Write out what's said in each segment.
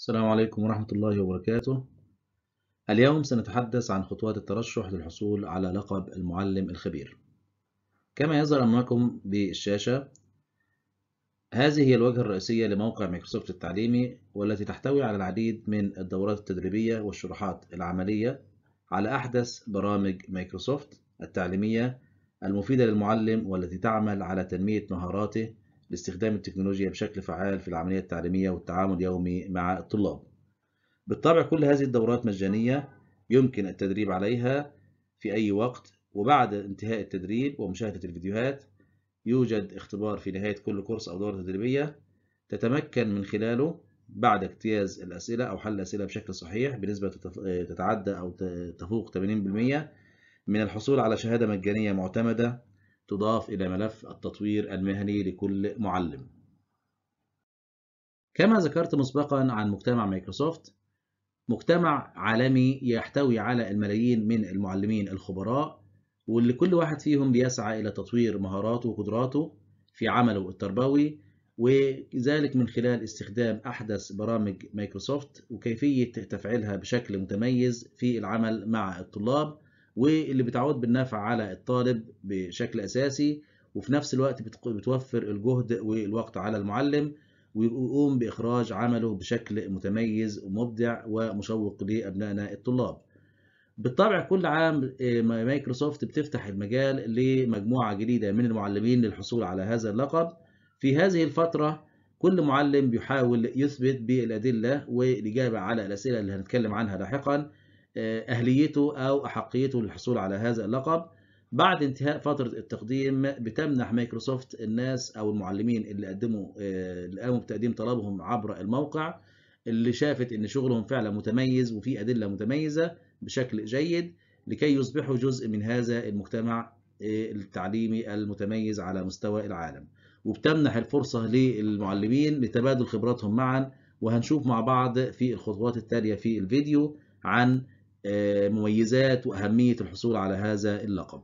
السلام عليكم ورحمة الله وبركاته. اليوم سنتحدث عن خطوات الترشح للحصول على لقب المعلم الخبير. كما يظهر أمامكم بالشاشة، هذه هي الواجهة الرئيسية لموقع مايكروسوفت التعليمي والتي تحتوي على العديد من الدورات التدريبية والشروحات العملية على أحدث برامج مايكروسوفت التعليمية المفيدة للمعلم والتي تعمل على تنمية مهاراته لاستخدام التكنولوجيا بشكل فعال في العملية التعليمية والتعامل اليومي مع الطلاب. بالطبع كل هذه الدورات مجانية يمكن التدريب عليها في أي وقت وبعد انتهاء التدريب ومشاهدة الفيديوهات يوجد اختبار في نهاية كل كورس أو دورة تدريبية تتمكن من خلاله بعد اجتياز الأسئلة أو حل الأسئلة بشكل صحيح بنسبة تتعدى أو تفوق 80% من الحصول على شهادة مجانية معتمدة تضاف إلى ملف التطوير المهني لكل معلم. كما ذكرت مسبقا عن مجتمع مايكروسوفت، مجتمع عالمي يحتوي على الملايين من المعلمين الخبراء واللي كل واحد فيهم بيسعى إلى تطوير مهاراته وقدراته في عمله التربوي وذلك من خلال استخدام أحدث برامج مايكروسوفت وكيفية تفعيلها بشكل متميز في العمل مع الطلاب واللي بتعود بالنفع على الطالب بشكل أساسي وفي نفس الوقت بتوفر الجهد والوقت على المعلم ويقوم بإخراج عمله بشكل متميز ومبدع ومشوق لأبنائنا الطلاب. بالطبع كل عام مايكروسوفت بتفتح المجال لمجموعة جديدة من المعلمين للحصول على هذا اللقب. في هذه الفترة كل معلم بيحاول يثبت بالأدلة والإجابة على الأسئلة اللي هنتكلم عنها لاحقا أهليته أو أحقيته للحصول على هذا اللقب بعد انتهاء فترة التقديم بتمنح مايكروسوفت الناس أو المعلمين اللي قدموا اللي قاموا بتقديم طلبهم عبر الموقع اللي شافت إن شغلهم فعلا متميز وفي أدلة متميزة بشكل جيد لكي يصبحوا جزء من هذا المجتمع التعليمي المتميز على مستوى العالم وبتمنح الفرصة للمعلمين لتبادل خبراتهم معا وهنشوف مع بعض في الخطوات التالية في الفيديو عن مميزات وأهمية الحصول على هذا اللقب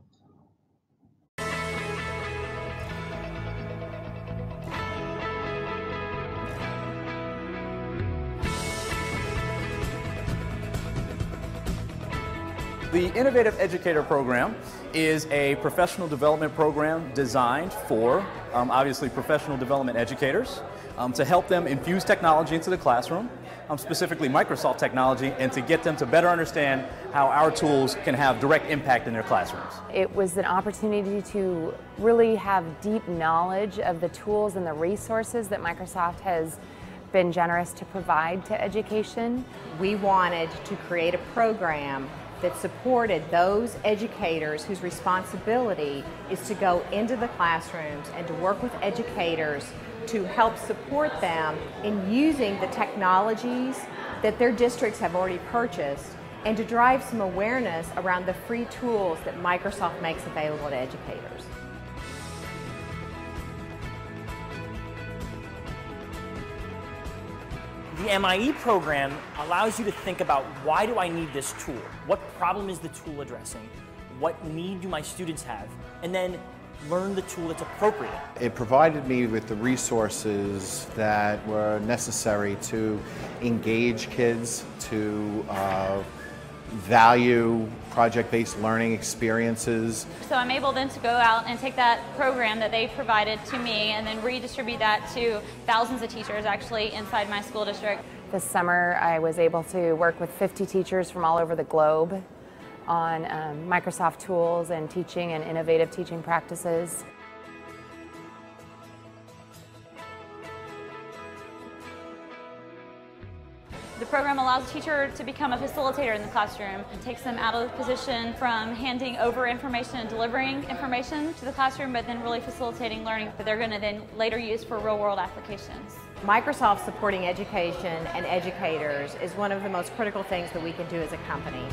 The Innovative Educator Program is a professional development program designed for, um, obviously, professional development educators um, to help them infuse technology into the classroom, um, specifically Microsoft technology, and to get them to better understand how our tools can have direct impact in their classrooms. It was an opportunity to really have deep knowledge of the tools and the resources that Microsoft has been generous to provide to education. We wanted to create a program that supported those educators whose responsibility is to go into the classrooms and to work with educators to help support them in using the technologies that their districts have already purchased and to drive some awareness around the free tools that Microsoft makes available to educators. The MIE program allows you to think about why do I need this tool? What problem is the tool addressing? What need do my students have? And then learn the tool that's appropriate. It provided me with the resources that were necessary to engage kids, to uh, value project-based learning experiences. So I'm able then to go out and take that program that they provided to me and then redistribute that to thousands of teachers actually inside my school district. This summer I was able to work with 50 teachers from all over the globe on um, Microsoft tools and teaching and innovative teaching practices. The program allows a teacher to become a facilitator in the classroom and takes them out of the position from handing over information and delivering information to the classroom, but then really facilitating learning that they're going to then later use for real world applications. Microsoft supporting education and educators is one of the most critical things that we can do as a company.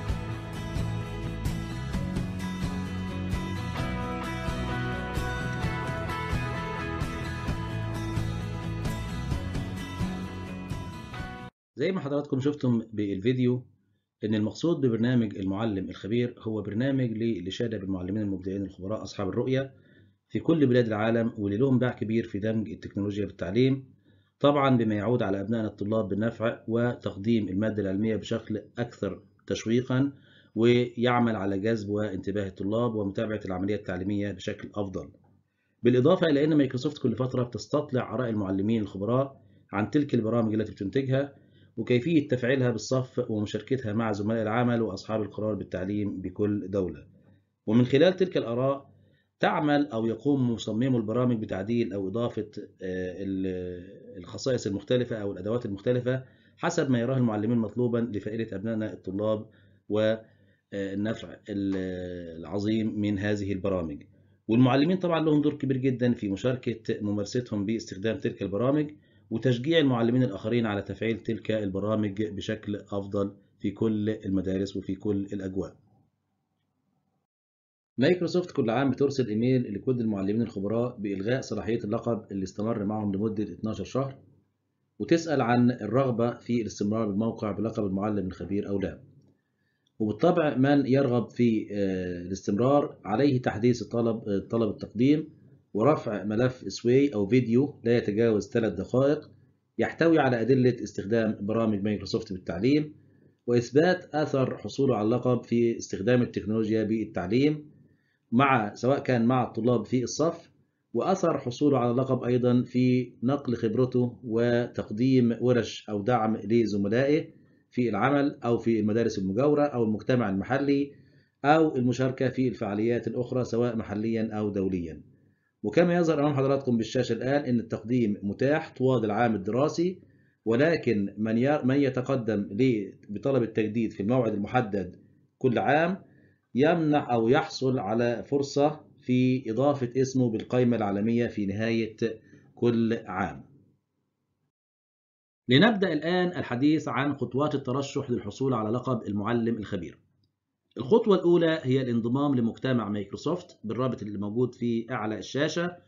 زي ما حضراتكم شفتم بالفيديو ان المقصود ببرنامج المعلم الخبير هو برنامج للإشادة بالمعلمين المبدعين الخبراء أصحاب الرؤية في كل بلاد العالم واللي لهم باع كبير في دمج التكنولوجيا في التعليم طبعا بما يعود على أبنائنا الطلاب بالنفع وتقديم المادة العلمية بشكل أكثر تشويقا ويعمل على جذب وانتباه الطلاب ومتابعة العملية التعليمية بشكل أفضل بالإضافة إلى أن مايكروسوفت كل فترة بتستطلع آراء المعلمين الخبراء عن تلك البرامج التي بتنتجها وكيفية تفعيلها بالصف ومشاركتها مع زملاء العمل وأصحاب القرار بالتعليم بكل دولة ومن خلال تلك الآراء تعمل أو يقوم مصممو البرامج بتعديل أو إضافة الخصائص المختلفة أو الأدوات المختلفة حسب ما يراه المعلمين مطلوبا لفائدة أبنائنا الطلاب والنفع العظيم من هذه البرامج والمعلمين طبعا لهم دور كبير جدا في مشاركة ممارستهم باستخدام تلك البرامج وتشجيع المعلمين الآخرين على تفعيل تلك البرامج بشكل أفضل في كل المدارس وفي كل الأجواء مايكروسوفت كل عام بترسل إيميل لكل المعلمين الخبراء بإلغاء صلاحية اللقب اللي استمر معهم لمدة 12 شهر وتسأل عن الرغبة في الاستمرار بالموقع بلقب المعلم الخبير أو لا وبالطبع من يرغب في الاستمرار عليه تحديث طلب طلب التقديم ورفع ملف سوي أو فيديو لا يتجاوز 3 دقائق يحتوي على أدلة استخدام برامج مايكروسوفت بالتعليم وإثبات أثر حصوله على اللقب في استخدام التكنولوجيا بالتعليم مع سواء كان مع الطلاب في الصف وأثر حصوله على اللقب أيضا في نقل خبرته وتقديم ورش أو دعم لزملائه في العمل أو في المدارس المجاورة أو المجتمع المحلي أو المشاركة في الفعاليات الأخرى سواء محليا أو دوليا وكما يظهر أمام حضراتكم بالشاشة الآن أن التقديم متاح طوال العام الدراسي ولكن من من يتقدم بطلب التجديد في الموعد المحدد كل عام يمنح أو يحصل على فرصة في إضافة اسمه بالقائمة العالمية في نهاية كل عام. لنبدأ الآن الحديث عن خطوات الترشح للحصول على لقب المعلم الخبير. الخطوة الأولى هي الانضمام لمجتمع مايكروسوفت بالرابط اللي موجود في أعلى الشاشة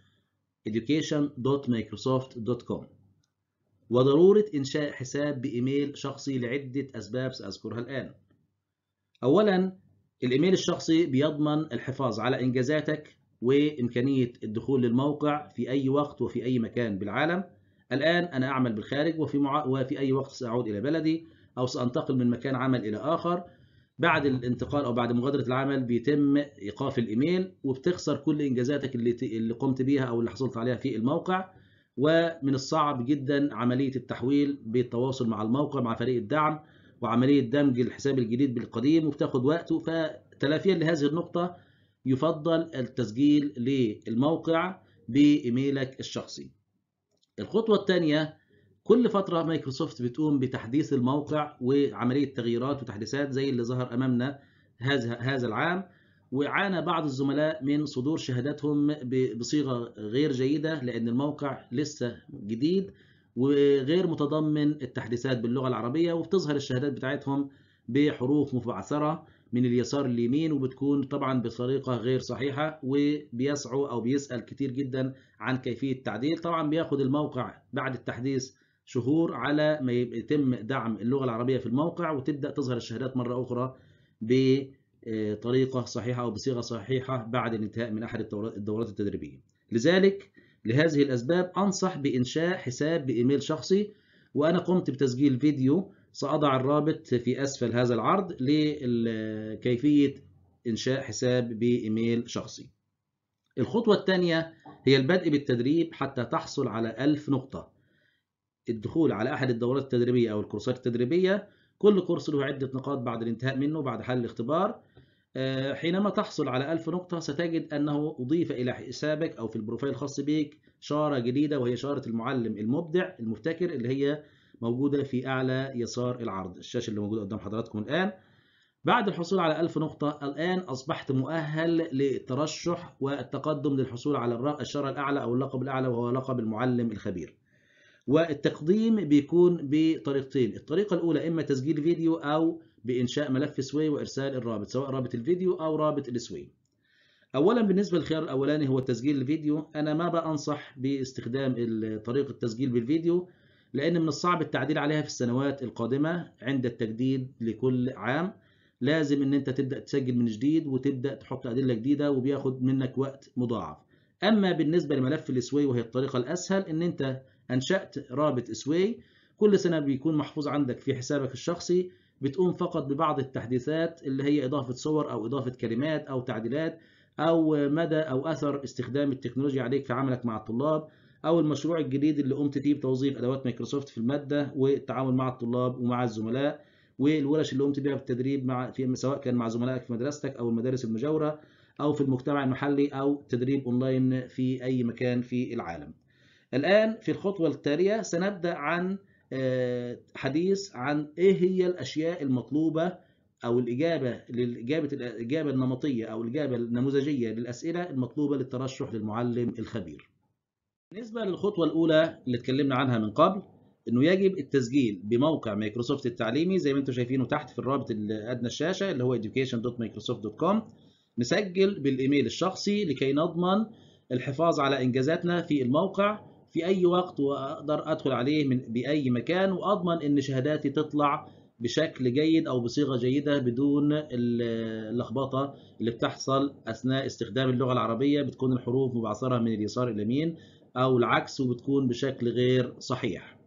education.microsoft.com وضرورة إنشاء حساب بإيميل شخصي لعدة أسباب سأذكرها الآن. أولاً الإيميل الشخصي بيضمن الحفاظ على إنجازاتك وإمكانية الدخول للموقع في أي وقت وفي أي مكان بالعالم. الآن أنا أعمل بالخارج وفي, مع... وفي أي وقت سأعود إلى بلدي أو سأنتقل من مكان عمل إلى آخر. بعد الانتقال أو بعد مغادرة العمل بيتم إيقاف الإيميل وبتخسر كل إنجازاتك اللي, ت... اللي قمت بيها أو اللي حصلت عليها في الموقع. ومن الصعب جدا عملية التحويل بالتواصل مع الموقع مع فريق الدعم وعملية دمج الحساب الجديد بالقديم وبتاخد وقته فتلافيا لهذه النقطة يفضل التسجيل للموقع بإيميلك الشخصي. الخطوة الثانية كل فترة مايكروسوفت بتقوم بتحديث الموقع وعملية تغييرات وتحديثات زي اللي ظهر أمامنا هذا هذا العام وعانى بعض الزملاء من صدور شهاداتهم بصيغة غير جيدة لأن الموقع لسه جديد وغير متضمن التحديثات باللغة العربية وبتظهر الشهادات بتاعتهم بحروف مبعثرة من اليسار لليمين وبتكون طبعا بطريقة غير صحيحة وبيسعوا أو بيسأل كتير جدا عن كيفية التعديل طبعا بياخد الموقع بعد التحديث شهور على ما يتم دعم اللغة العربية في الموقع وتبدأ تظهر الشهادات مرة أخرى بطريقة صحيحة أو بصيغة صحيحة بعد الانتهاء من أحد الدورات التدريبية لذلك لهذه الأسباب أنصح بإنشاء حساب بإيميل شخصي وأنا قمت بتسجيل فيديو سأضع الرابط في أسفل هذا العرض لكيفية إنشاء حساب بإيميل شخصي الخطوة الثانية هي البدء بالتدريب حتى تحصل على ألف نقطة الدخول على أحد الدورات التدريبية أو الكورسات التدريبية كل كورس له عدة نقاط بعد الانتهاء منه بعد حل الاختبار حينما تحصل على ألف نقطة ستجد أنه أضيف إلى حسابك أو في البروفايل الخاص بك شارة جديدة وهي شارة المعلم المبدع المبتكر اللي هي موجودة في أعلى يسار العرض الشاشة اللي موجودة قدام حضراتكم الآن بعد الحصول على ألف نقطة الآن أصبحت مؤهل للترشح والتقدم للحصول على الشارة الأعلى أو اللقب الأعلى وهو لقب المعلم الخبير والتقديم بيكون بطريقتين الطريقة الأولى إما تسجيل فيديو أو بإنشاء ملف سوي وإرسال الرابط سواء رابط الفيديو أو رابط السوي أولا بالنسبة للخيار الأولاني هو تسجيل الفيديو أنا ما بأنصح باستخدام طريقة التسجيل بالفيديو لأن من الصعب التعديل عليها في السنوات القادمة عند التجديد لكل عام لازم ان انت تبدأ تسجل من جديد وتبدأ تحط أدلة جديدة وبياخد منك وقت مضاعف أما بالنسبة لملف السوي وهي الطريقة الأسهل ان انت أنشأت رابط سوي كل سنة بيكون محفوظ عندك في حسابك الشخصي بتقوم فقط ببعض التحديثات اللي هي إضافة صور أو إضافة كلمات أو تعديلات أو مدى أو أثر استخدام التكنولوجيا عليك في عملك مع الطلاب أو المشروع الجديد اللي قمت فيه بتوظيف أدوات مايكروسوفت في المادة والتعامل مع الطلاب ومع الزملاء والورش اللي قمت بيها بالتدريب مع في سواء كان مع زملائك في مدرستك أو المدارس المجاورة أو في المجتمع المحلي أو تدريب أونلاين في أي مكان في العالم. الآن في الخطوة التالية سنبدأ عن حديث عن إيه هي الأشياء المطلوبة أو الإجابة للإجابة الإجابة النمطية أو الإجابة النموذجية للأسئلة المطلوبة للترشح للمعلم الخبير. بالنسبة للخطوة الأولى اللي اتكلمنا عنها من قبل إنه يجب التسجيل بموقع مايكروسوفت التعليمي زي ما أنتم شايفينه تحت في الرابط اللي أدنى الشاشة اللي هو education.microsoft.com نسجل بالإيميل الشخصي لكي نضمن الحفاظ على إنجازاتنا في الموقع في أي وقت وأقدر أدخل عليه من بأي مكان وأضمن إن شهاداتي تطلع بشكل جيد أو بصيغة جيدة بدون اللخبطة اللي بتحصل أثناء استخدام اللغة العربية بتكون الحروف مبعثرة من اليسار إلى اليمين أو العكس وبتكون بشكل غير صحيح.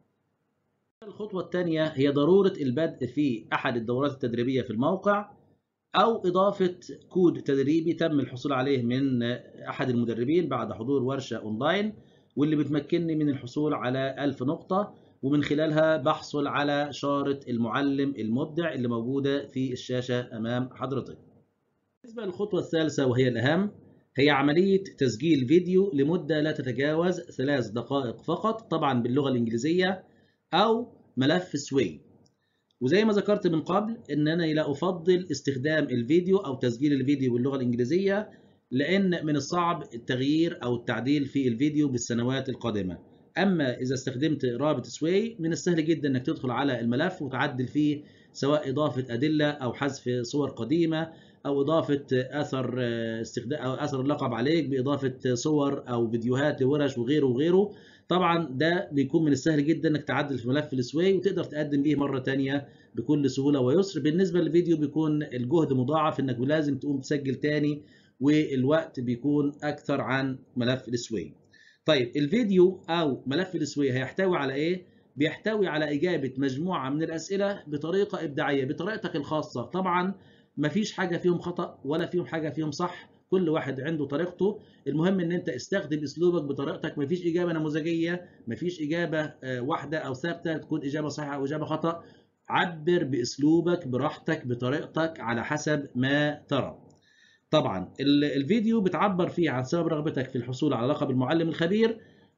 الخطوة الثانية هي ضرورة البدء في أحد الدورات التدريبية في الموقع أو إضافة كود تدريبي تم الحصول عليه من أحد المدربين بعد حضور ورشة أونلاين واللي بتمكنني من الحصول على 1000 نقطة ومن خلالها بحصل على شارة المعلم المبدع اللي موجودة في الشاشة أمام حضرتك. بالنسبة للخطوة الثالثة وهي الأهم هي عملية تسجيل فيديو لمدة لا تتجاوز ثلاث دقائق فقط طبعا باللغة الإنجليزية أو ملف سوي وزي ما ذكرت من قبل ان انا لا افضل استخدام الفيديو او تسجيل الفيديو باللغه الانجليزيه لان من الصعب التغيير او التعديل في الفيديو بالسنوات القادمه اما اذا استخدمت رابط سوي من السهل جدا انك تدخل على الملف وتعدل فيه سواء اضافه ادله او حذف صور قديمه او اضافه اثر استخدام او اثر اللقب عليك باضافه صور او فيديوهات لورش وغيره وغيره طبعا ده بيكون من السهل جدا انك تعدل في ملف السوي وتقدر تقدم بيه مره ثانيه بكل سهوله ويسر بالنسبه للفيديو بيكون الجهد مضاعف انك لازم تقوم تسجل تاني والوقت بيكون اكثر عن ملف السوي طيب الفيديو او ملف السوي هيحتوي على ايه بيحتوي على اجابه مجموعه من الاسئله بطريقه ابداعيه بطريقتك الخاصه طبعا مفيش حاجه فيهم خطا ولا فيهم حاجه فيهم صح كل واحد عنده طريقته المهم ان انت استخدم اسلوبك بطريقتك مفيش اجابه نموذجيه مفيش اجابه واحده او ثابته تكون اجابه صحيحه او اجابه خطا عبر باسلوبك براحتك بطريقتك على حسب ما ترى طبعا الفيديو بتعبر فيه عن سبب رغبتك في الحصول على لقب المعلم الخبير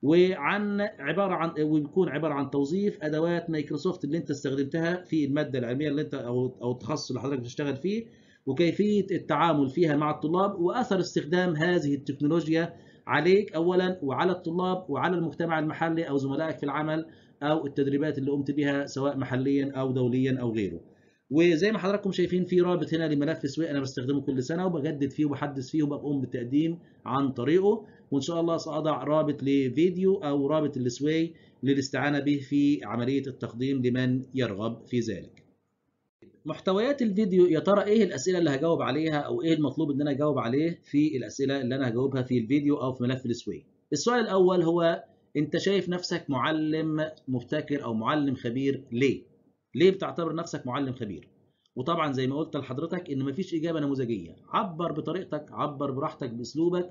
وعن عباره عن وبيكون عباره عن توظيف ادوات مايكروسوفت اللي انت استخدمتها في الماده العلميه اللي انت او او التخصص اللي حضرتك بتشتغل فيه وكيفيه التعامل فيها مع الطلاب واثر استخدام هذه التكنولوجيا عليك اولا وعلى الطلاب وعلى المجتمع المحلي او زملائك في العمل او التدريبات اللي قمت بها سواء محليا او دوليا او غيره. وزي ما حضراتكم شايفين في رابط هنا لملف سوي انا بستخدمه كل سنه وبجدد فيه وبحدث فيه وبقوم بالتقديم عن طريقه وان شاء الله ساضع رابط لفيديو او رابط السوي للاستعانه به في عمليه التقديم لمن يرغب في ذلك. محتويات الفيديو يا ترى ايه الاسئله اللي هجاوب عليها او ايه المطلوب ان انا اجاوب عليه في الاسئله اللي انا هجاوبها في الفيديو او في ملف السوي. السؤال الاول هو انت شايف نفسك معلم مبتكر او معلم خبير ليه؟ ليه بتعتبر نفسك معلم خبير؟ وطبعا زي ما قلت لحضرتك ان مفيش اجابه نموذجيه، عبر بطريقتك، عبر براحتك باسلوبك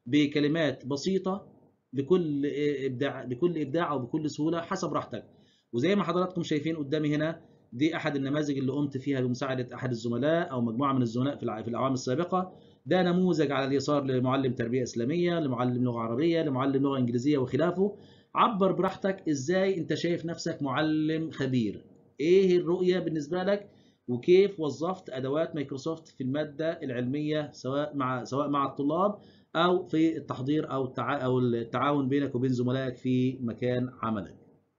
بكلمات بسيطه بكل ابداع بكل ابداع او بكل سهوله حسب راحتك. وزي ما حضراتكم شايفين قدامي هنا دي احد النماذج اللي قمت فيها بمساعده احد الزملاء او مجموعه من الزملاء في الاعوام السابقه ده نموذج على اليسار لمعلم تربيه اسلاميه لمعلم لغه عربيه لمعلم لغه انجليزيه وخلافه عبر براحتك ازاي انت شايف نفسك معلم خبير ايه الرؤيه بالنسبه لك وكيف وظفت ادوات مايكروسوفت في الماده العلميه سواء مع سواء مع الطلاب او في التحضير او التع... او التعاون بينك وبين زملائك في مكان عملك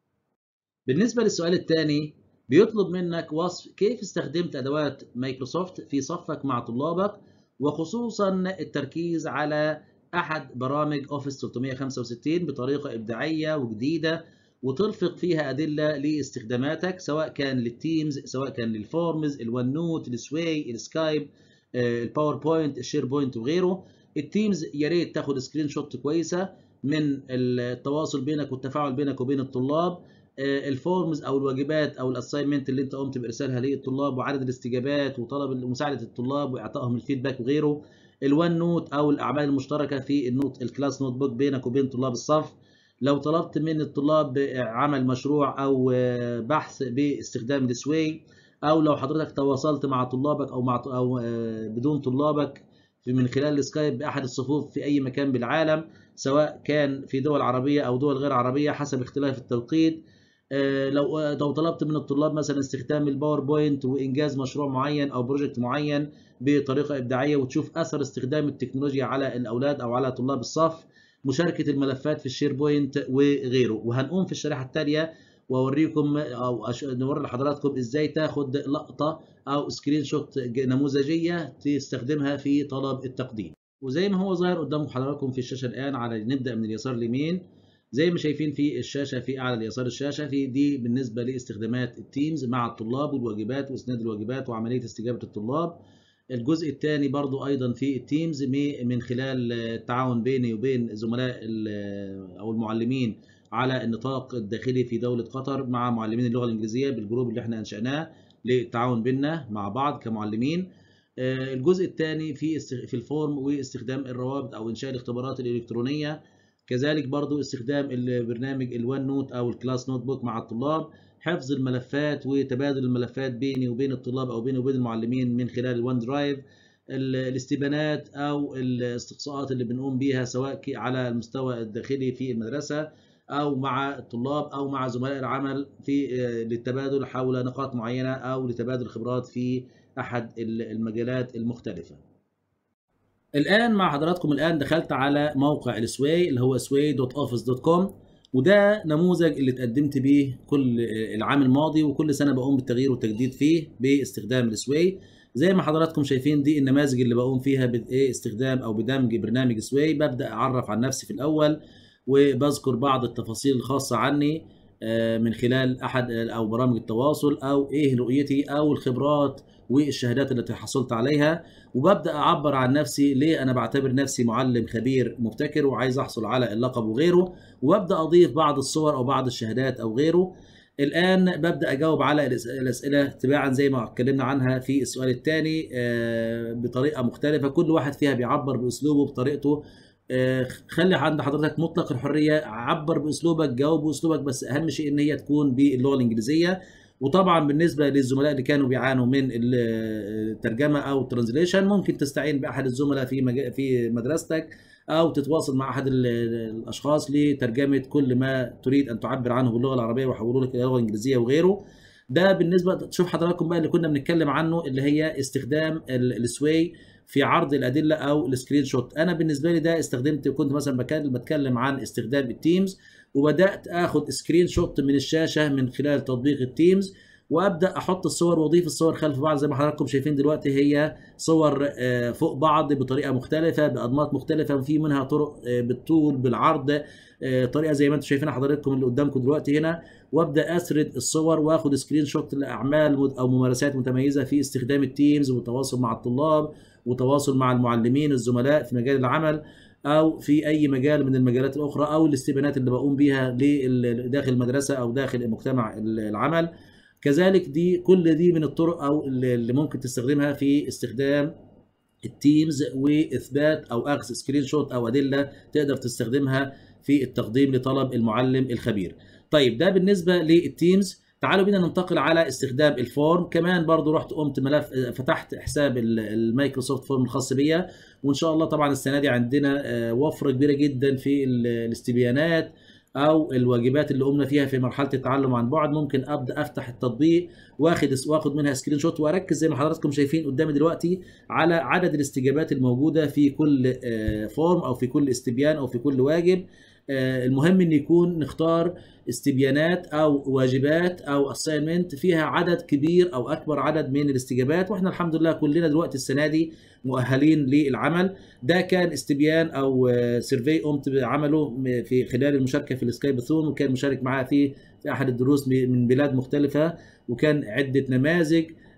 بالنسبه للسؤال الثاني بيطلب منك وصف كيف استخدمت ادوات مايكروسوفت في صفك مع طلابك وخصوصا التركيز على احد برامج اوفيس 365 بطريقه ابداعيه وجديده وترفق فيها ادله لاستخداماتك سواء كان للتيمز سواء كان للفورمز الون نوت السواي السكايب الباوربوينت الشير بوينت وغيره التيمز يا ريت تاخد سكرين شوت كويسه من التواصل بينك والتفاعل بينك وبين الطلاب الفورمز او الواجبات او الاساينمنت اللي انت قمت بارسالها للطلاب وعدد الاستجابات وطلب مساعده الطلاب واعطائهم الفيدباك وغيره الوان نوت او الاعمال المشتركه في النوت الكلاس نوت بوك بينك وبين طلاب الصف لو طلبت من الطلاب عمل مشروع او بحث باستخدام السوي او لو حضرتك تواصلت مع طلابك او مع او بدون طلابك من خلال السكايب باحد الصفوف في اي مكان بالعالم سواء كان في دول عربيه او دول غير عربيه حسب اختلاف التوقيت لو لو طلبت من الطلاب مثلا استخدام الباوربوينت وانجاز مشروع معين او بروجكت معين بطريقه ابداعيه وتشوف اثر استخدام التكنولوجيا على الاولاد او على طلاب الصف مشاركه الملفات في الشير بوينت وغيره وهنقوم في الشريحه التاليه واوريكم او نوري لحضراتكم ازاي تاخد لقطه او سكرين شوت نموذجيه تستخدمها في طلب التقديم وزي ما هو ظاهر قدام حضراتكم في الشاشه الان على نبدا من اليسار اليمين زي ما شايفين في الشاشه في اعلى اليسار الشاشه في دي بالنسبه لاستخدامات التيمز مع الطلاب والواجبات واسناد الواجبات وعمليه استجابه الطلاب الجزء الثاني برضو ايضا في التيمز من خلال التعاون بيني وبين زملاء او المعلمين على النطاق الداخلي في دوله قطر مع معلمين اللغه الانجليزيه بالجروب اللي احنا انشاناه للتعاون بيننا مع بعض كمعلمين الجزء الثاني في في الفورم واستخدام الروابط او انشاء الاختبارات الالكترونيه كذلك برضو استخدام البرنامج الوان نوت او الكلاس نوت بوك مع الطلاب حفظ الملفات وتبادل الملفات بيني وبين الطلاب او بيني وبين المعلمين من خلال الوان درايف الاستبانات او الاستقصاءات اللي بنقوم بيها سواء على المستوى الداخلي في المدرسه او مع الطلاب او مع زملاء العمل في للتبادل حول نقاط معينه او لتبادل خبرات في احد المجالات المختلفه الان مع حضراتكم الان دخلت على موقع السواي اللي هو sway.office.com وده نموذج اللي اتقدمت بيه كل العام الماضي وكل سنه بقوم بالتغيير والتجديد فيه باستخدام السواي زي ما حضراتكم شايفين دي النماذج اللي بقوم فيها باستخدام او بدمج برنامج سواي ببدا اعرف عن نفسي في الاول وبذكر بعض التفاصيل الخاصه عني من خلال احد او برامج التواصل او ايه رؤيتي او الخبرات والشهادات التي حصلت عليها وببدا اعبر عن نفسي ليه انا بعتبر نفسي معلم خبير مبتكر وعايز احصل على اللقب وغيره وابدا اضيف بعض الصور او بعض الشهادات او غيره الان ببدا اجاوب على الاسئله تباعا زي ما اتكلمنا عنها في السؤال الثاني بطريقه مختلفه كل واحد فيها بيعبر باسلوبه بطريقته خلي عند حضرتك مطلق الحريه عبر باسلوبك جاوب باسلوبك بس اهم شيء ان هي تكون باللغه الانجليزيه وطبعا بالنسبه للزملاء اللي كانوا بيعانوا من الترجمه او الترانزليشن ممكن تستعين باحد الزملاء في مج... في مدرستك او تتواصل مع احد الاشخاص لترجمه كل ما تريد ان تعبر عنه باللغه العربيه ويحولوا لك الى اللغه الانجليزيه وغيره ده بالنسبه تشوف حضراتكم بقى اللي كنا بنتكلم عنه اللي هي استخدام السواي في عرض الادله او السكرين شوت انا بالنسبه لي ده استخدمت كنت مثلا بتكلم عن استخدام التيمز وبدات اخد سكرين شوت من الشاشه من خلال تطبيق التيمز وابدا احط الصور واضيف الصور خلف بعض زي ما حضراتكم شايفين دلوقتي هي صور فوق بعض بطريقه مختلفه بانماط مختلفه وفي منها طرق بالطول بالعرض طريقه زي ما انتم شايفين حضراتكم اللي قدامكم دلوقتي هنا وابدا اسرد الصور واخد سكرين شوت لاعمال او ممارسات متميزه في استخدام التيمز والتواصل مع الطلاب وتواصل مع المعلمين الزملاء في مجال العمل او في اي مجال من المجالات الاخرى او الاستبيانات اللي بقوم بيها داخل المدرسه او داخل مجتمع العمل كذلك دي كل دي من الطرق او اللي ممكن تستخدمها في استخدام التيمز واثبات او اخذ سكرين شوت او ادله تقدر تستخدمها في التقديم لطلب المعلم الخبير طيب ده بالنسبه للتيمز تعالوا بينا ننتقل على استخدام الفورم كمان برضو رحت قمت ملف فتحت حساب المايكروسوفت فورم الخاص بيا وان شاء الله طبعا السنه دي عندنا وفره كبيره جدا في الاستبيانات او الواجبات اللي قمنا فيها في مرحله التعلم عن بعد ممكن ابدا افتح التطبيق واخد واخد منها سكرين شوت واركز زي ما حضراتكم شايفين قدامي دلوقتي على عدد الاستجابات الموجوده في كل فورم او في كل استبيان او في كل واجب المهم ان يكون نختار استبيانات او واجبات او اساينمنت فيها عدد كبير او اكبر عدد من الاستجابات واحنا الحمد لله كلنا دلوقتي السنه دي مؤهلين للعمل ده كان استبيان او سيرفي قمت بعمله في خلال المشاركه في السكايب ثون وكان مشارك معاه في في احد الدروس من بلاد مختلفه وكان عده نماذج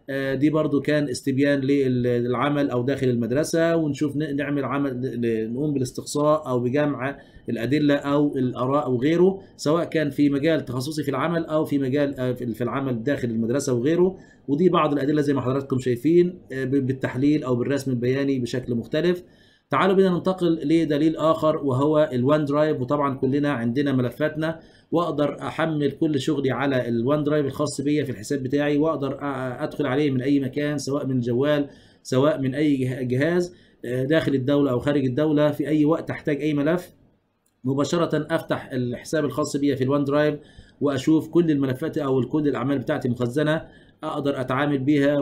آه، دي برضو كان استبيان للعمل او داخل المدرسه ونشوف ن- نعمل عمل ن- نقوم بالاستقصاء او بجمع الادله او الاراء او غيره سواء كان في مجال تخصصي في العمل او في مجال آه، في في العمل داخل المدرسه وغيره ودي بعض الادله زي ما حضراتكم شايفين آه، ب- بالتحليل او بالرسم البياني بشكل مختلف تعالوا بينا ننتقل لدليل اخر وهو الوان درايف وطبعا كلنا عندنا ملفاتنا واقدر احمل كل شغلي على الوان درايف الخاص بيا في الحساب بتاعي واقدر أ- ادخل عليه من اي مكان سواء من الجوال سواء من اي جه- جهاز آه، داخل الدوله او خارج الدوله في اي وقت احتاج اي ملف مباشرة افتح الحساب الخاص بيا في الوان درايف واشوف كل الملفات او كل الاعمال بتاعتي مخزنة اقدر اتعامل بيها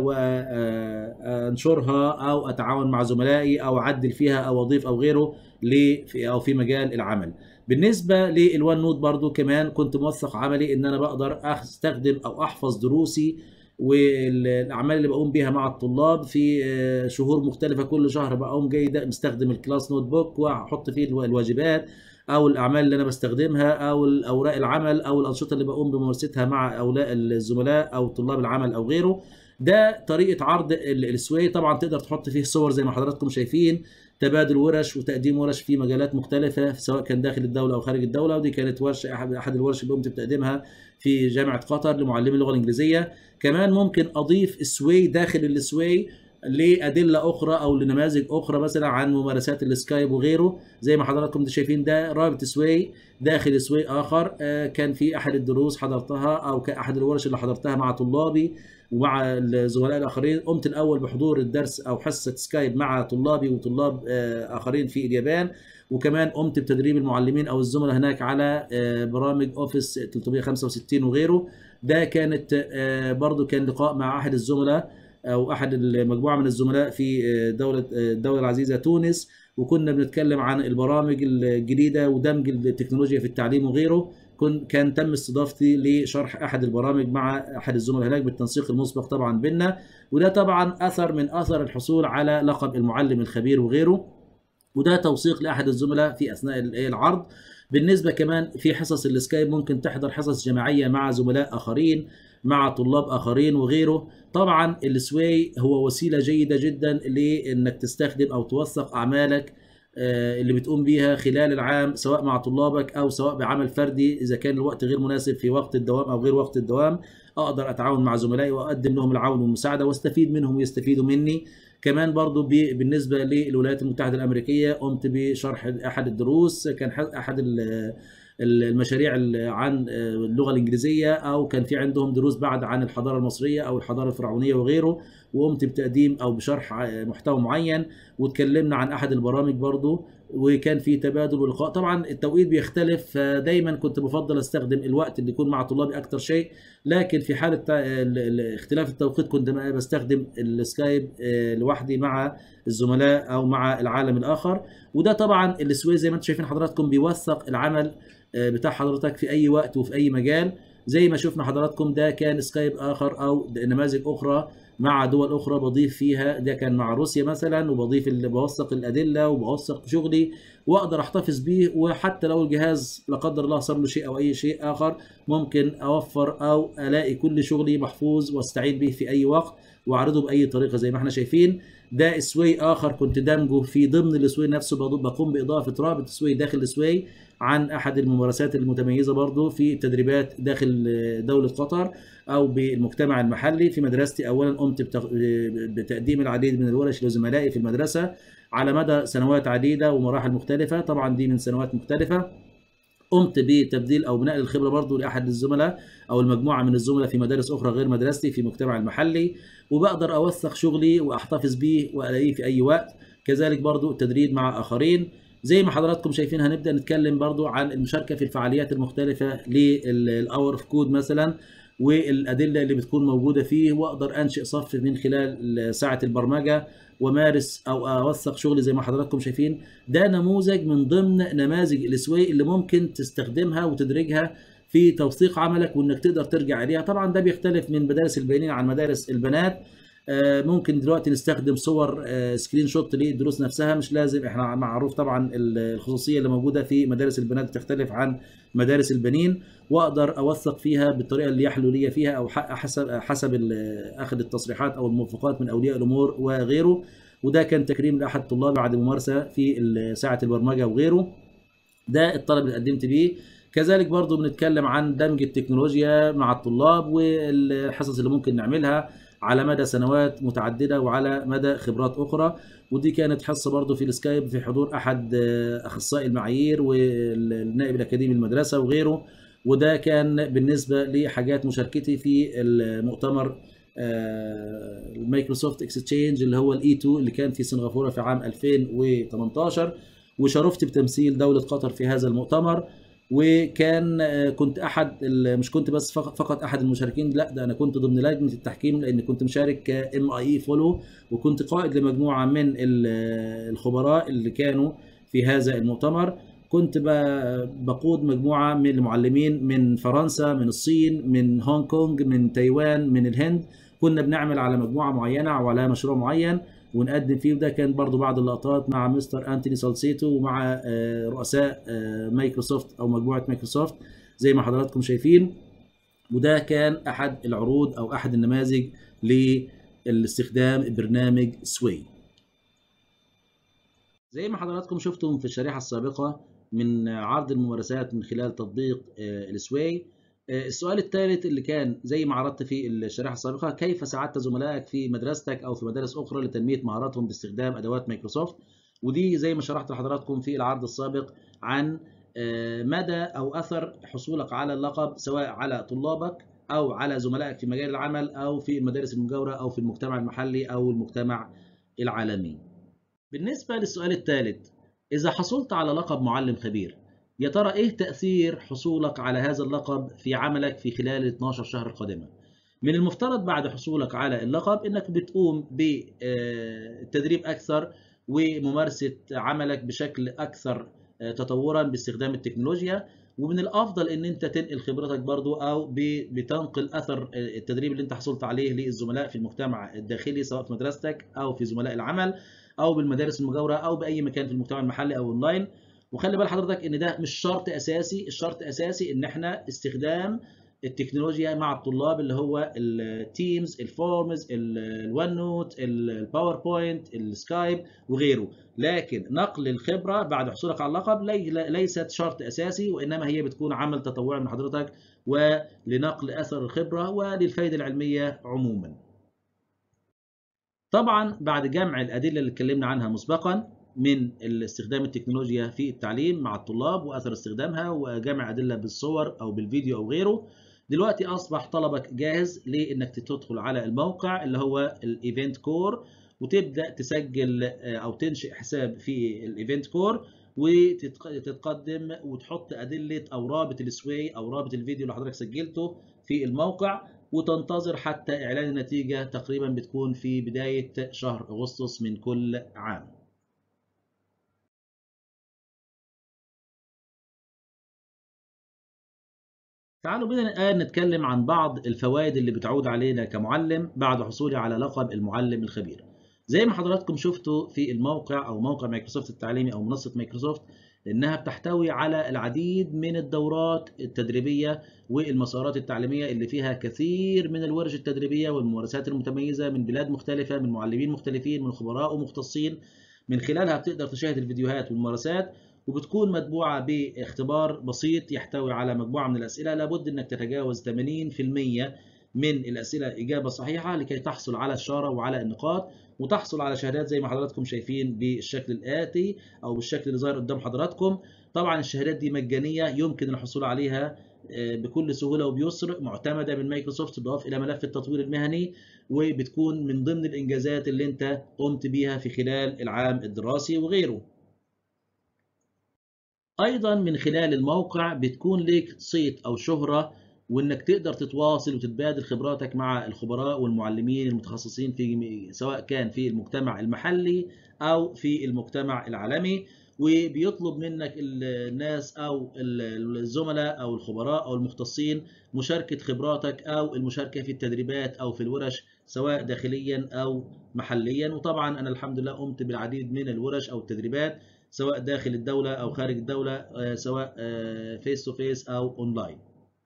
وانشرها او اتعاون مع زملائي او اعدل فيها او اضيف او غيره ل في او في مجال العمل بالنسبة للوان نوت برضو كمان كنت موثق عملي ان انا بقدر استخدم او احفظ دروسي والاعمال اللي بقوم بيها مع الطلاب في آه، شهور مختلفة كل شهر بقوم جاي ده مستخدم الكلاس نوت بوك واحط فيه الوا- الواجبات او الاعمال اللي انا بستخدمها او الاوراق العمل او الانشطه اللي بقوم بممارستها مع اولياء الزملاء او طلاب العمل او غيره ده طريقه عرض ال- السوي طبعا تقدر تحط فيه صور زي ما حضراتكم شايفين تبادل ورش وتقديم ورش في مجالات مختلفه سواء كان داخل الدوله او خارج الدوله ودي كانت ورشه احد احد الورش اللي قمت بتقديمها في جامعه قطر لمعلمي اللغه الانجليزيه كمان ممكن اضيف السوي داخل السوي لادله اخرى او لنماذج اخرى مثلا عن ممارسات السكايب وغيره زي ما حضراتكم شايفين ده رابط سوي داخل سوي اخر آه، كان في احد الدروس حضرتها او كاحد الورش اللي حضرتها مع طلابي ومع الزملاء الاخرين قمت الاول بحضور الدرس او حصه سكايب مع طلابي وطلاب آه، اخرين في اليابان وكمان قمت بتدريب المعلمين او الزملاء هناك على آه، برامج اوفيس 365 وغيره ده كانت آه، برضو كان لقاء مع احد الزملاء او احد المجموعه من الزملاء في دوله الدوله العزيزه تونس وكنا بنتكلم عن البرامج الجديده ودمج التكنولوجيا في التعليم وغيره كن كان تم استضافتي لشرح احد البرامج مع احد الزملاء هناك بالتنسيق المسبق طبعا بينا وده طبعا اثر من اثر الحصول على لقب المعلم الخبير وغيره وده توثيق لاحد الزملاء في اثناء ال- العرض بالنسبه كمان في حصص السكايب ممكن تحضر حصص جماعيه مع زملاء اخرين مع طلاب اخرين وغيره طبعا السواي هو وسيله جيده جدا لانك تستخدم او توثق اعمالك آه، اللي بتقوم بيها خلال العام سواء مع طلابك او سواء بعمل فردي اذا كان الوقت غير مناسب في وقت الدوام او غير وقت الدوام اقدر اتعاون مع زملائي واقدم لهم العون والمساعده واستفيد منهم ويستفيدوا مني كمان برضو ب- بالنسبه للولايات المتحده الامريكيه قمت بشرح احد الدروس كان ح- احد ال- المشاريع ال- عن اللغه الانجليزيه او كان في عندهم دروس بعد عن الحضاره المصريه او الحضاره الفرعونيه وغيره وقمت بتقديم او بشرح ع- محتوى معين واتكلمنا عن احد البرامج برضو وكان في تبادل ولقاء طبعا التوقيت بيختلف فدايما كنت بفضل استخدم الوقت اللي يكون مع طلابي اكتر شيء لكن في حاله تا- ال- ال- اختلاف التوقيت كنت بقى بستخدم السكايب آه، لوحدي مع الزملاء او مع العالم الاخر وده طبعا السوي زي ما انتم شايفين حضراتكم بيوثق العمل آه، بتاع حضرتك في اي وقت وفي اي مجال زي ما شفنا حضراتكم ده كان سكايب اخر او نماذج اخرى مع دول اخرى بضيف فيها ده كان مع روسيا مثلا وبضيف اللي بوثق الادله وبوثق شغلي واقدر احتفظ بيه وحتى لو الجهاز لا قدر الله صار له شيء او اي شيء اخر ممكن اوفر او الاقي كل شغلي محفوظ واستعين به في اي وقت واعرضه باي طريقه زي ما احنا شايفين ده سوي اخر كنت دمجه في ضمن السوي نفسه بض- بقوم باضافه رابط سوي داخل السوي عن احد الممارسات المتميزه برضو في التدريبات داخل دوله قطر او بالمجتمع المحلي في مدرستي اولا قمت بتق- بتقديم العديد من الورش لزملائي في المدرسه على مدى سنوات عديده ومراحل مختلفه طبعا دي من سنوات مختلفه قمت بتبديل او بنقل الخبره برضو لاحد الزملاء او المجموعه من الزملاء في مدارس اخرى غير مدرستي في المجتمع المحلي وبقدر اوثق شغلي واحتفظ بيه والاقيه في اي وقت كذلك برضو التدريب مع اخرين زي ما حضراتكم شايفين هنبدا نتكلم برضو عن المشاركه في الفعاليات المختلفه للاور اوف كود مثلا والادله اللي بتكون موجوده فيه واقدر انشئ صف من خلال ساعه البرمجه ومارس او اوثق شغلي زي ما حضراتكم شايفين ده نموذج من ضمن نماذج الاسوي اللي ممكن تستخدمها وتدرجها في توثيق عملك وانك تقدر ترجع اليها طبعا ده بيختلف من مدارس البنين عن مدارس البنات آه، ممكن دلوقتي نستخدم صور آه، سكرين شوت للدروس نفسها مش لازم احنا معروف طبعا ال- الخصوصيه اللي موجوده في مدارس البنات بتختلف عن مدارس البنين واقدر اوثق فيها بالطريقه اللي يحلو لي فيها او حسب حسب اخذ التصريحات او الموافقات من اولياء الامور وغيره وده كان تكريم لاحد طلابي بعد ممارسه في ساعه البرمجه وغيره ده الطلب اللي قدمت بيه كذلك برضو بنتكلم عن دمج التكنولوجيا مع الطلاب والحصص اللي ممكن نعملها على مدى سنوات متعددة وعلى مدى خبرات أخرى ودي كانت حصة برضو في السكايب في حضور أحد أخصائي المعايير والنائب الأكاديمي المدرسة وغيره وده كان بالنسبة لحاجات مشاركتي في المؤتمر المايكروسوفت اكستشينج اللي هو الاي 2 اللي كان في سنغافورة في عام 2018 وشرفت بتمثيل دولة قطر في هذا المؤتمر وكان كنت احد مش كنت بس فقط احد المشاركين لا ده انا كنت ضمن لجنه التحكيم لان كنت مشارك كام اي اي فولو وكنت قائد لمجموعه من الخبراء اللي كانوا في هذا المؤتمر كنت بقود مجموعه من المعلمين من فرنسا من الصين من هونج كونج من تايوان من الهند كنا بنعمل على مجموعه معينه او على مشروع معين ونقدم فيه وده كان برضو بعض اللقطات مع مستر انتوني سالسيتو ومع رؤساء مايكروسوفت او مجموعه مايكروسوفت زي ما حضراتكم شايفين وده كان احد العروض او احد النماذج لاستخدام برنامج سوي زي ما حضراتكم شفتم في الشريحه السابقه من عرض الممارسات من خلال تطبيق السوي السؤال الثالث اللي كان زي ما عرضت في الشريحه السابقه كيف ساعدت زملائك في مدرستك او في مدارس اخرى لتنميه مهاراتهم باستخدام ادوات مايكروسوفت ودي زي ما شرحت لحضراتكم في العرض السابق عن مدى او اثر حصولك على اللقب سواء على طلابك او على زملائك في مجال العمل او في المدارس المجاوره او في المجتمع المحلي او المجتمع العالمي. بالنسبه للسؤال الثالث اذا حصلت على لقب معلم خبير يا ترى ايه تأثير حصولك على هذا اللقب في عملك في خلال ال 12 شهر القادمة؟ من المفترض بعد حصولك على اللقب انك بتقوم بالتدريب اكثر وممارسة عملك بشكل اكثر تطورا باستخدام التكنولوجيا ومن الافضل ان انت تنقل خبرتك برضو او بتنقل اثر التدريب اللي انت حصلت عليه للزملاء في المجتمع الداخلي سواء في مدرستك او في زملاء العمل او بالمدارس المجاورة او باي مكان في المجتمع المحلي او اونلاين وخلي بال حضرتك ان ده مش شرط اساسي الشرط اساسي ان احنا استخدام التكنولوجيا مع الطلاب اللي هو التيمز الفورمز الون نوت الباوربوينت السكايب وغيره لكن نقل الخبره بعد حصولك على اللقب ليست شرط اساسي وانما هي بتكون عمل تطوعي من حضرتك ولنقل اثر الخبره وللفائده العلميه عموما طبعا بعد جمع الادله اللي اتكلمنا عنها مسبقا من استخدام التكنولوجيا في التعليم مع الطلاب واثر استخدامها وجمع ادله بالصور او بالفيديو او غيره دلوقتي اصبح طلبك جاهز لانك تدخل على الموقع اللي هو الايفنت كور وتبدا تسجل او تنشئ حساب في الايفنت كور وتتقدم وتحط ادله او رابط السوي او رابط الفيديو اللي حضرتك سجلته في الموقع وتنتظر حتى اعلان النتيجه تقريبا بتكون في بدايه شهر اغسطس من كل عام تعالوا بنا الآن نتكلم عن بعض الفوائد اللي بتعود علينا كمعلم بعد حصولي على لقب المعلم الخبير. زي ما حضراتكم شفتوا في الموقع أو موقع مايكروسوفت التعليمي أو منصة مايكروسوفت إنها بتحتوي على العديد من الدورات التدريبية والمسارات التعليمية اللي فيها كثير من الورش التدريبية والممارسات المتميزة من بلاد مختلفة من معلمين مختلفين من خبراء ومختصين من خلالها بتقدر تشاهد الفيديوهات والممارسات وبتكون متبوعة باختبار بسيط يحتوي على مجموعة من الأسئلة لابد أنك تتجاوز 80% من الأسئلة إجابة صحيحة لكي تحصل على الشارة وعلى النقاط وتحصل على شهادات زي ما حضراتكم شايفين بالشكل الآتي أو بالشكل اللي ظاهر قدام حضراتكم طبعا الشهادات دي مجانية يمكن الحصول عليها بكل سهولة وبيسر معتمدة من مايكروسوفت تضاف إلى ملف التطوير المهني وبتكون من ضمن الإنجازات اللي أنت قمت بيها في خلال العام الدراسي وغيره ايضا من خلال الموقع بتكون لك صيت او شهرة وانك تقدر تتواصل وتتبادل خبراتك مع الخبراء والمعلمين المتخصصين في سواء كان في المجتمع المحلي او في المجتمع العالمي وبيطلب منك الناس او الزملاء او الخبراء او المختصين مشاركة خبراتك او المشاركة في التدريبات او في الورش سواء داخليا او محليا وطبعا انا الحمد لله قمت بالعديد من الورش او التدريبات سواء داخل الدولة أو خارج الدولة سواء فيس تو فيس أو أونلاين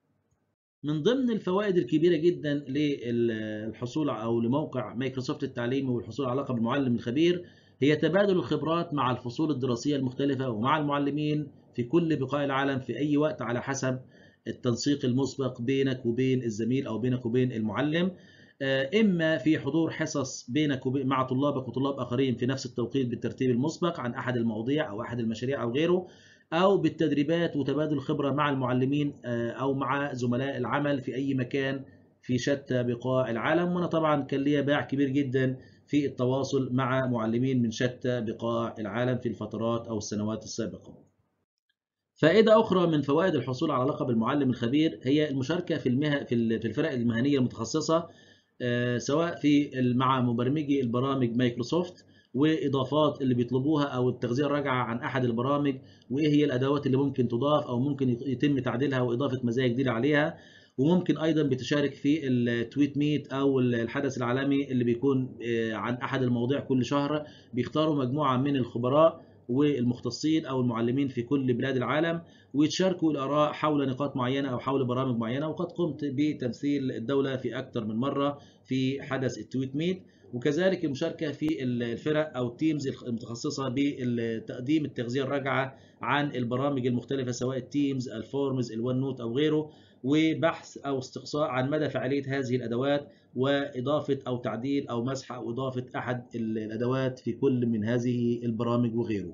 من ضمن الفوائد الكبيرة جدا للحصول أو لموقع مايكروسوفت التعليمي والحصول على لقب المعلم الخبير هي تبادل الخبرات مع الفصول الدراسية المختلفة ومع المعلمين في كل بقاع العالم في أي وقت على حسب التنسيق المسبق بينك وبين الزميل أو بينك وبين المعلم إما في حضور حصص بينك وبين مع طلابك وطلاب آخرين في نفس التوقيت بالترتيب المسبق عن أحد المواضيع أو أحد المشاريع أو غيره أو بالتدريبات وتبادل الخبرة مع المعلمين أو مع زملاء العمل في أي مكان في شتى بقاع العالم وأنا طبعا كان ليا باع كبير جدا في التواصل مع معلمين من شتى بقاع العالم في الفترات أو السنوات السابقة. فائدة أخرى من فوائد الحصول على لقب المعلم الخبير هي المشاركة في المه... في الفرق المهنية المتخصصة سواء في مع مبرمجي البرامج مايكروسوفت واضافات اللي بيطلبوها او التغذيه الراجعه عن احد البرامج وايه هي الادوات اللي ممكن تضاف او ممكن يتم تعديلها واضافه مزايا جديده عليها وممكن ايضا بتشارك في التويت ميت او الحدث العالمي اللي بيكون عن احد المواضيع كل شهر بيختاروا مجموعه من الخبراء والمختصين او المعلمين في كل بلاد العالم ويتشاركوا الاراء حول نقاط معينه او حول برامج معينه وقد قمت بتمثيل الدوله في اكثر من مره في حدث التويت ميت وكذلك المشاركه في الفرق او التيمز المتخصصه بتقديم التغذيه الراجعه عن البرامج المختلفه سواء التيمز الفورمز الون نوت او غيره وبحث او استقصاء عن مدى فعاليه هذه الادوات واضافه او تعديل او مسح او اضافه احد الادوات في كل من هذه البرامج وغيره.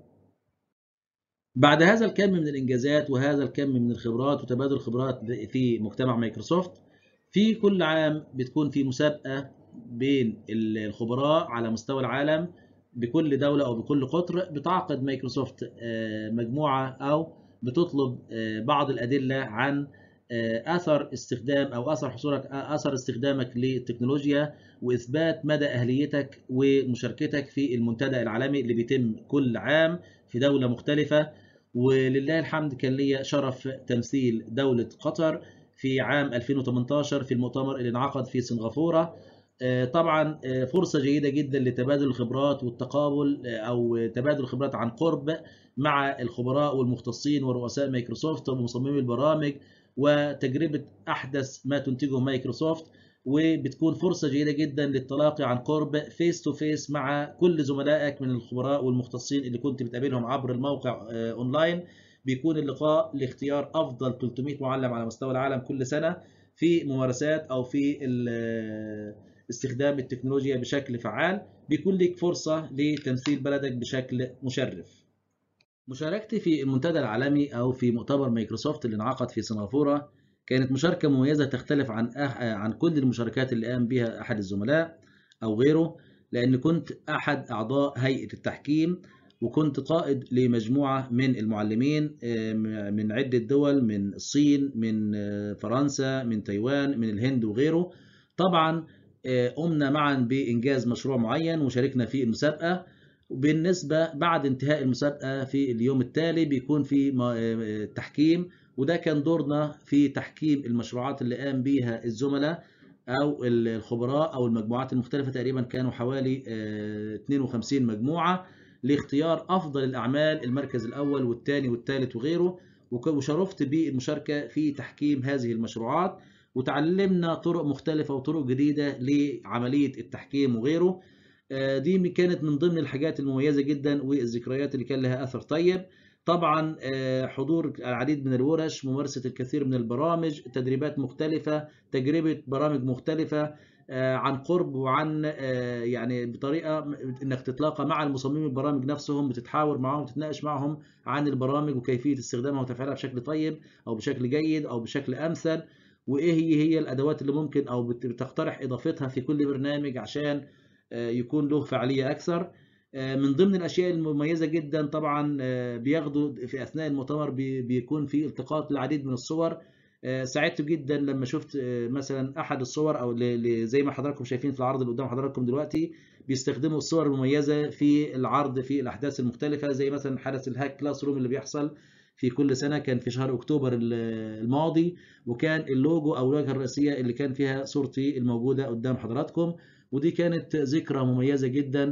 بعد هذا الكم من الانجازات وهذا الكم من الخبرات وتبادل الخبرات في مجتمع مايكروسوفت في كل عام بتكون في مسابقه بين الخبراء على مستوى العالم بكل دولة أو بكل قطر بتعقد مايكروسوفت مجموعة أو بتطلب بعض الأدلة عن أثر استخدام أو أثر حصولك أثر استخدامك للتكنولوجيا وإثبات مدى أهليتك ومشاركتك في المنتدى العالمي اللي بيتم كل عام في دولة مختلفة ولله الحمد كان لي شرف تمثيل دولة قطر في عام 2018 في المؤتمر اللي انعقد في سنغافورة طبعا فرصة جيدة جدا لتبادل الخبرات والتقابل أو تبادل الخبرات عن قرب مع الخبراء والمختصين ورؤساء مايكروسوفت ومصممي البرامج وتجربة أحدث ما تنتجه مايكروسوفت وبتكون فرصة جيدة جدا للتلاقي عن قرب فيس تو فيس مع كل زملائك من الخبراء والمختصين اللي كنت بتقابلهم عبر الموقع أونلاين بيكون اللقاء لاختيار أفضل 300 معلم على مستوى العالم كل سنة في ممارسات أو في استخدام التكنولوجيا بشكل فعال بيكون لك فرصة لتمثيل بلدك بشكل مشرف مشاركتي في المنتدى العالمي أو في مؤتمر مايكروسوفت اللي انعقد في سنغافورة كانت مشاركة مميزة تختلف عن عن كل المشاركات اللي قام بها أحد الزملاء أو غيره لأن كنت أحد أعضاء هيئة التحكيم وكنت قائد لمجموعة من المعلمين من عدة دول من الصين من فرنسا من تايوان من الهند وغيره طبعا قمنا معا بإنجاز مشروع معين وشاركنا في المسابقة وبالنسبة بعد انتهاء المسابقة في اليوم التالي بيكون في تحكيم وده كان دورنا في تحكيم المشروعات اللي قام بيها الزملاء أو الخبراء أو المجموعات المختلفة تقريبا كانوا حوالي 52 مجموعة لاختيار أفضل الأعمال المركز الأول والثاني والثالث وغيره وشرفت بالمشاركة في تحكيم هذه المشروعات وتعلمنا طرق مختلفة وطرق جديدة لعملية التحكيم وغيره دي كانت من ضمن الحاجات المميزة جدا والذكريات اللي كان لها أثر طيب طبعا حضور العديد من الورش ممارسة الكثير من البرامج تدريبات مختلفة تجربة برامج مختلفة عن قرب وعن يعني بطريقة انك تتلاقى مع المصممين البرامج نفسهم بتتحاور معهم وتتناقش معهم عن البرامج وكيفية استخدامها وتفعيلها بشكل طيب او بشكل جيد او بشكل امثل وايه هي هي الادوات اللي ممكن او بتقترح اضافتها في كل برنامج عشان يكون له فعالية اكثر من ضمن الاشياء المميزه جدا طبعا بياخدوا في اثناء المؤتمر بيكون في التقاط العديد من الصور سعدت جدا لما شفت مثلا احد الصور او زي ما حضراتكم شايفين في العرض اللي قدام حضراتكم دلوقتي بيستخدموا الصور المميزه في العرض في الاحداث المختلفه زي مثلا حدث الهاك كلاس روم اللي بيحصل في كل سنه كان في شهر اكتوبر الماضي وكان اللوجو او الواجهه الرئيسيه اللي كان فيها صورتي الموجوده قدام حضراتكم ودي كانت ذكرى مميزه جدا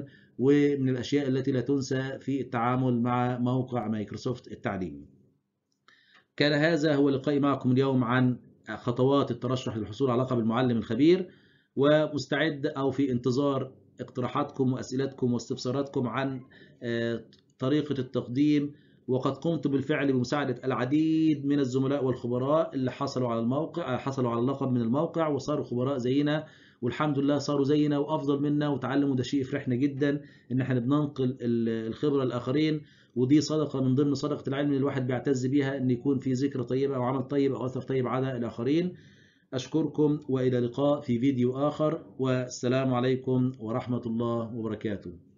ومن الأشياء التي لا تنسى في التعامل مع موقع مايكروسوفت التعليمي كان هذا هو لقائي معكم اليوم عن خطوات الترشح للحصول على لقب المعلم الخبير ومستعد أو في انتظار اقتراحاتكم وأسئلتكم واستفساراتكم عن طريقة التقديم وقد قمت بالفعل بمساعدة العديد من الزملاء والخبراء اللي حصلوا على الموقع حصلوا على اللقب من الموقع وصاروا خبراء زينا والحمد لله صاروا زينا وافضل منا وتعلموا ده شيء يفرحنا جدا ان احنا بننقل الخبره الاخرين ودي صدقه من ضمن صدقه العلم اللي الواحد بيعتز بيها ان يكون في ذكرى طيبه او عمل طيب او اثر طيب على الاخرين اشكركم والى لقاء في فيديو اخر والسلام عليكم ورحمه الله وبركاته